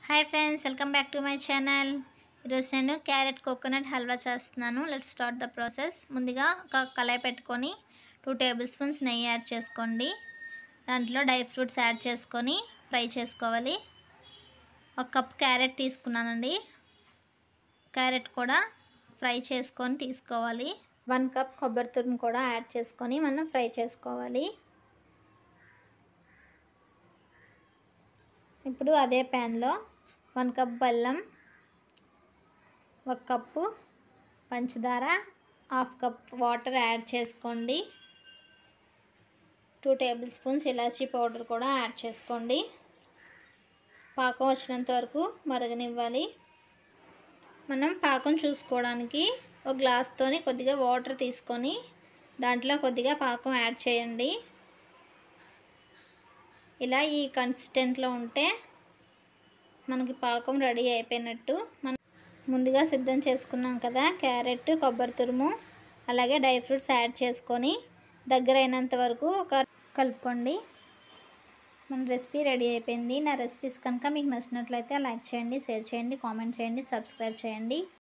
hi friends welcome back to my channel ఈరోజు నేను carrot coconut halwa చేస్తున్నాను లెట్ స్టార్ట్ ద ప్రాసెస్ ముందుగా ఒక కళాయి పెట్టుకొని టూ టేబుల్ స్పూన్స్ నెయ్యి యాడ్ చేసుకోండి దాంట్లో డ్రై ఫ్రూట్స్ యాడ్ చేసుకొని ఫ్రై చేసుకోవాలి ఒక కప్ క్యారెట్ తీసుకున్నానండి క్యారెట్ కూడా ఫ్రై చేసుకొని తీసుకోవాలి వన్ కప్ కొబ్బరి తురుము కూడా యాడ్ చేసుకొని మనం ఫ్రై చేసుకోవాలి ఇప్పుడు అదే ప్యాన్లో వన్ కప్ బెల్లం ఒక కప్పు పంచదార హాఫ్ కప్ వాటర్ యాడ్ చేసుకోండి టూ టేబుల్ స్పూన్స్ ఇలాచీ పౌడర్ కూడా యాడ్ చేసుకోండి పాకం వచ్చినంత వరకు మరగనివ్వాలి మనం పాకం చూసుకోవడానికి ఒక గ్లాస్తోని కొద్దిగా వాటర్ తీసుకొని దాంట్లో కొద్దిగా పాకం యాడ్ చేయండి ఇలా ఈ కన్సిస్టెంట్లో ఉంటే మనకి పాకం రెడీ అయిపోయినట్టు మనం ముందుగా సిద్ధం చేసుకున్నాం కదా క్యారెట్ కొబ్బరి తురుము అలాగే డ్రై ఫ్రూట్స్ యాడ్ చేసుకొని దగ్గర అయినంత వరకు ఒక కలుపుకోండి మన రెసిపీ రెడీ అయిపోయింది నా రెసిపీస్ కనుక మీకు నచ్చినట్లయితే లైక్ చేయండి షేర్ చేయండి కామెంట్ చేయండి సబ్స్క్రైబ్ చేయండి